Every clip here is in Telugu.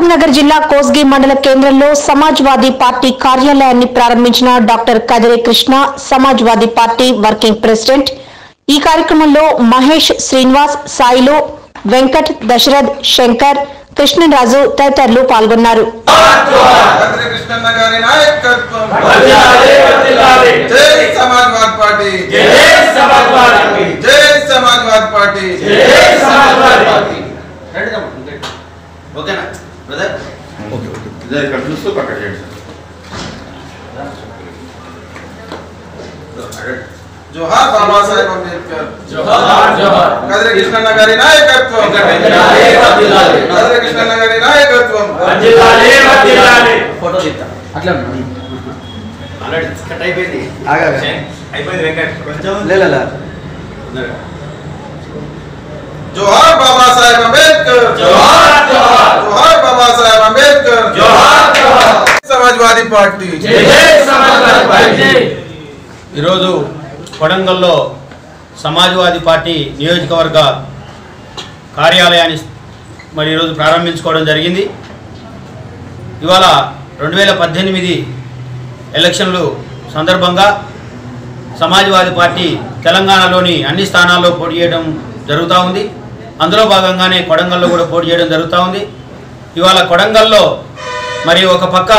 మహబూబ్ నగర్ జిల్లా కోస్గి మండల కేంద్రంలో సమాజ్వాదీ పార్టీ కార్యాలయాన్ని ప్రారంభించిన doctor Kadire Krishna Samajwadi party working president ఈ కార్యక్రమంలో మహేష్ శ్రీనివాస్ సాయిలు వెంకట్ దశరథ్ శంకర్ కృష్ణరాజు తదితరులు పాల్గొన్నారు భద్ర కృష్ణన్న గారి నాయకత్వం వర్ధిల్లాలి, వర్ధిల్లాలి. జై సమాజ్వాద్ పార్టీ జై సమాజ్వాదీ. జై సమాజ్వాద్ పార్టీ జై సమాజ్వాదీ. ఓకేనా బ్రదర్ ఓకే ఓకే ఇద్దరు ఇక్కడ చూస్తూ పక్కన చేయండి సార్ జోహార్ బాబాసాహెబ్ అంబేద్కర్ జోహార్ జోహార్ కదిరి కృష్ణన్న గారి నాయకత్వం వర్ధిల్లాలి, వర్ధిల్లాలి. కదిరి కృష్ణన్న గారి నాయకత్వం వర్ధిల్లాలి, వర్ధిల్లాలి. ఫోటో తీస్తా అట్లా ఆల్రెడీ కట్ అయిపోయింది ఆగా. అయిపోయింది వెంకట్ కొంచెం లేలా జోహార్ బాబాసాహెబ్ అంబేద్కర్ జోహార్ జోహార్ జోహార్ బాబాసాహెబ్ అంబేద్కర్ జోహార్ జోహార్. సమాజ్వాదీ పార్టీ జై జై సమాజ్వాదీ పార్టీ. ఈరోజు కొడంగల్లో సమాజ్వాదీ పార్టీ నియోజకవర్గ కార్యాలయాన్ని మరి ఈరోజు ప్రారంభించుకోవడం జరిగింది ఇవాళ రెండు వేల పద్దెనిమిది ఎలక్షన్లు సందర్భంగా సమాజ్వాదీ పార్టీ తెలంగాణలోని అన్ని స్థానాల్లో పోటీ చేయడం జరుగుతూ ఉంది అందులో భాగంగానే కొడంగల్లో కూడా పోటీ చేయడం జరుగుతూ ఉంది ఇవాళ కొడంగల్లో మరి ఒక పక్క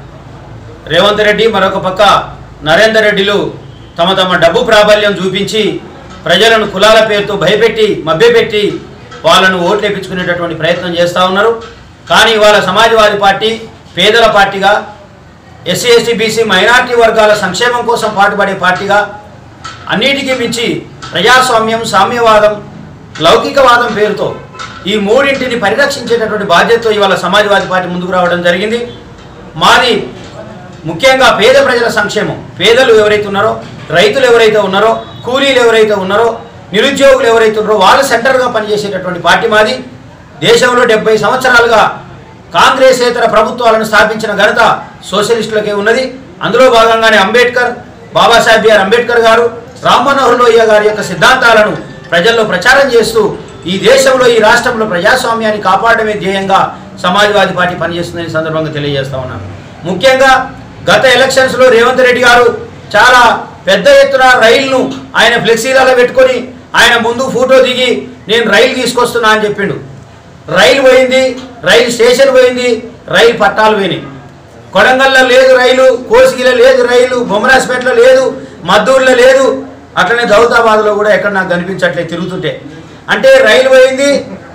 రేవంత్ రెడ్డి మరొక పక్క నరేందర్ రెడ్డిలు తమ తమ డబ్బు ప్రాబల్యం చూపించి ప్రజలను కులాల పేరుతో భయపెట్టి మభ్యపెట్టి వాళ్ళను ఓట్లు వేయించుకునేటటువంటి ప్రయత్నం చేస్తూ ఉన్నారు కానీ ఇవాళ సమాజ్వాదీ పార్టీ పేదల పార్టీగా ఎస్సీ ఎస్టీ బీసీ మైనార్టీ వర్గాల సంక్షేమం కోసం పాటుపడే పార్టీగా అన్నిటికీ మించి ప్రజాస్వామ్యం సామ్యవాదం లౌకికవాదం పేరుతో ఈ మూడింటిని పరిరక్షించేటటువంటి బాధ్యతతో ఇవాళ సమాజ్వాదీ పార్టీ ముందుకు రావడం జరిగింది మాది ముఖ్యంగా పేద ప్రజల సంక్షేమం పేదలు ఎవరైతే ఉన్నారో రైతులు ఎవరైతే ఉన్నారో కూలీలు ఎవరైతే ఉన్నారో నిరుద్యోగులు ఎవరైతే ఉన్నారో వాళ్ళు సెంటర్గా పనిచేసేటటువంటి పార్టీ మాది దేశంలో డెబ్బై సంవత్సరాలుగా కాంగ్రెసేతర ప్రభుత్వాలను స్థాపించిన ఘనత సోషలిస్టులకే ఉన్నది అందులో భాగంగానే అంబేద్కర్ బాబాసాహెబ్ బిఆర్ అంబేద్కర్ గారు రామ్ మనోహర్ లోహియా గారి యొక్క సిద్ధాంతాలను ప్రజల్లో ప్రచారం చేస్తూ ఈ దేశంలో ఈ రాష్ట్రంలో ప్రజాస్వామ్యాన్ని కాపాడమే ధ్యేయంగా సమాజ్వాదీ పార్టీ పనిచేస్తుందని ఈ సందర్భంగా తెలియజేస్తా ఉన్నాను ముఖ్యంగా గత ఎలక్షన్స్లో రేవంత్ రెడ్డి గారు చాలా పెద్ద ఎత్తున రైలును ఆయన ఫ్లెక్సీలలో పెట్టుకొని ఆయన ముందు ఫోటో దిగి నేను రైలు తీసుకొస్తున్నా అని చెప్పిండు రైలు పోయింది రైలు స్టేషన్ పోయింది రైలు పట్టాలు పోయినాయి కొడంగల్లో లేదు రైలు కోసిగిలో లేదు రైలు బొమ్మరాజ్పేటలో లేదు మద్దూరులో లేదు అట్లనే దౌతాబాద్లో కూడా ఎక్కడ నాకు కనిపించట్లేదు తిరుగుతుంటే అంటే రైలు పోయింది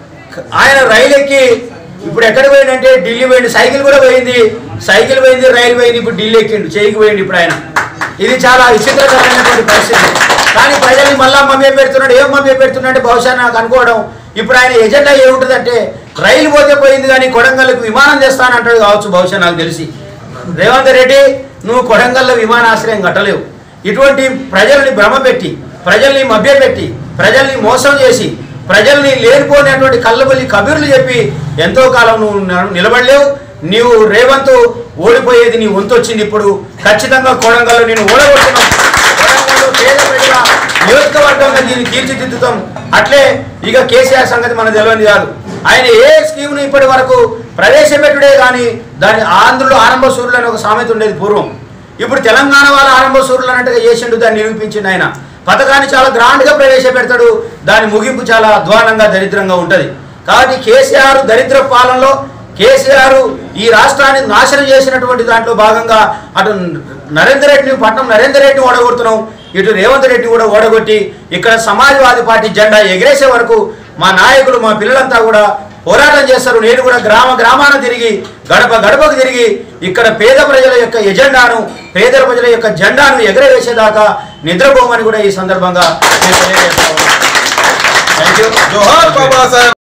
ఆయన రైలు ఎక్కి ఇప్పుడు ఎక్కడ పోయిందంటే ఢిల్లీ పోయింది సైకిల్ కూడా పోయింది సైకిల్ పోయింది రైలు పోయింది ఇప్పుడు ఢిల్లీ ఎక్కిండు చేయికి పోయింది ఇప్పుడు ఆయన ఇది చాలా విచిత్రకరమైనటువంటి పరిస్థితి కానీ ప్రజల్ని మళ్ళా మమ్మీ పెడుతున్నాడు ఏం మమ్మీ పెడుతున్నాడు అంటే బహుశా నాకు అనుకోవడం ఇప్పుడు ఆయన ఎజెండా ఏముంటుందంటే రైలు పోతే పోయింది కానీ కొడంగల్కి విమానం తెస్తానంటాడు కావచ్చు బహుశా నాకు తెలిసి రేవంత్ రెడ్డి నువ్వు కొడంగల్లో విమానాశ్రయం కట్టలేవు ఇటువంటి ప్రజల్ని భ్రమపెట్టి ప్రజల్ని మభ్యపెట్టి ప్రజల్ని మోసం చేసి ప్రజల్ని లేనిపోయినటువంటి కళ్ళబొల్లి కబీర్లు చెప్పి ఎంతో కాలం నువ్వు న- నిలబడలేవు నీవు రేవంత్ ఓడిపోయేది నీ వంతు వచ్చింది ఇప్పుడు ఖచ్చితంగా కొడంగల్లో నేను ఓడగొడుతున్నావు కొడంగల్లో పేద ప్రజల నియోజకవర్గంగా దీన్ని తీర్చిదిద్దుతాం అట్లే ఇక కేసీఆర్ సంగతి మనకు తెలియని కాదు ఆయన ఏ స్కీమ్ను ఇప్పటి వరకు ప్రవేశపెట్టుడే కానీ దాని ఆంధ్రులు ఆరంభ సూర్యులు అని ఒక సామెత ఉండేది పూర్వం ఇప్పుడు తెలంగాణ వాళ్ళ ఆరంభ సూర్యులు అన్నట్టుగా చేసిండు దాన్ని నిరూపించిండు ఆయన పథకాన్ని చాలా గ్రాండ్గా ప్రవేశపెడతాడు దాని ముగింపు చాలా అధ్వానంగా దరిద్రంగా ఉంటుంది కాబట్టి కేసీఆర్ దరిద్ర పాలనలో కేసీఆర్ ఈ రాష్ట్రాన్ని నాశనం చేసినటువంటి దాంట్లో భాగంగా అటు నరేందర్ రెడ్డిని పట్నం నరేందర్ రెడ్డిని ఓడగొడుతున్నాం ఇటు రేవంత్ రెడ్డి కూడా ఓడగొట్టి ఇక్కడ సమాజ్వాదీ పార్టీ జెండా ఎగిరేసే వరకు మా నాయకులు మా పిల్లలంతా కూడా పోరాటం చేస్తారు నేను కూడా గ్రామ గ్రామాన తిరిగి గడప గడపకు తిరిగి ఇక్కడ పేద ప్రజల యొక్క ఎజెండాను పేద ప్రజల యొక్క జెండాను ఎగరవేసేదాకా నిద్రపోమని కూడా ఈ సందర్భంగా నేను తెలియజేస్తా ఉన్నాను థ్యాంక్ యూ జోహార్ బాబాసాహెబ్